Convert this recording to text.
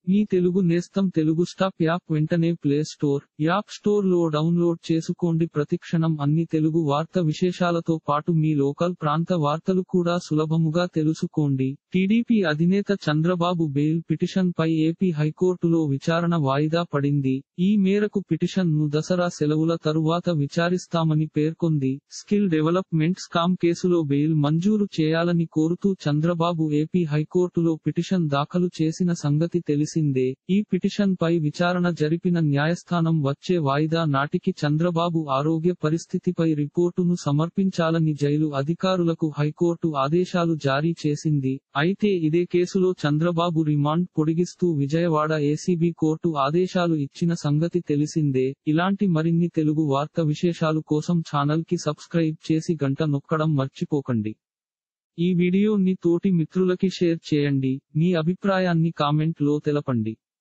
మీ Telugu Nestham Telugu stop app వెంటనే play store app store లో download చేసుకోండి ప్రతిక్షణం అన్ని తెలుగు వార్త విశేషాలతో పాటు మీ లోకల్ ప్రాంత వార్తలు కూడా సులభముగా తెలుసుకోండి టీడీపీ అధినేత చంద్రబాబు బెయిల్ పిటిషన్ పై ఏపీ హైకోర్టులో విచారణ వాయిదా పడింది ఈ మేరకు పిటిషన్ ను దసరా సెలవుల తరువాత విచారిస్తామని పేర్కొంది స్కిల్ డెవలప్మెంట్ స్కామ్ కేసులో బెయిల్ మంజూరు చేయాలని కోరుతూ చంద్రబాబు ఏపీ హైకోర్టులో పిటిషన్ దాఖలు చేసిన సంగతి తెలిసిందే ఈ పిటిషన్ పై విచారణ జరిపిన న్యాయస్థానం వచ్చే వాయిదా నాటికి చంద్రబాబు ఆరోగ్య పరిస్థితిపై రిపోర్టును సమర్పించాలని జైలు అధికారులకు హైకోర్టు ఆదేశాలు జారీ చేసింది అయితే ఇదే కేసులో చంద్రబాబు రిమాండ్ పొడిగిస్తూ విజయవాడ ఏసీబీ కోర్టు ఆదేశాలు ఇచ్చిన సంగతి తెలిసిందే ఇలాంటి మరిన్ని తెలుగు వార్త విశేషాలు కోసం ఛానల్ కి సబ్స్క్రైబ్ చేసి గంట నొక్కడం మర్చిపోకండి ఈ వీడియోని తోటి మిత్రులకి షేర్ చేయండి మీ అభిప్రాయాన్ని కామెంట్ లో తెలపండి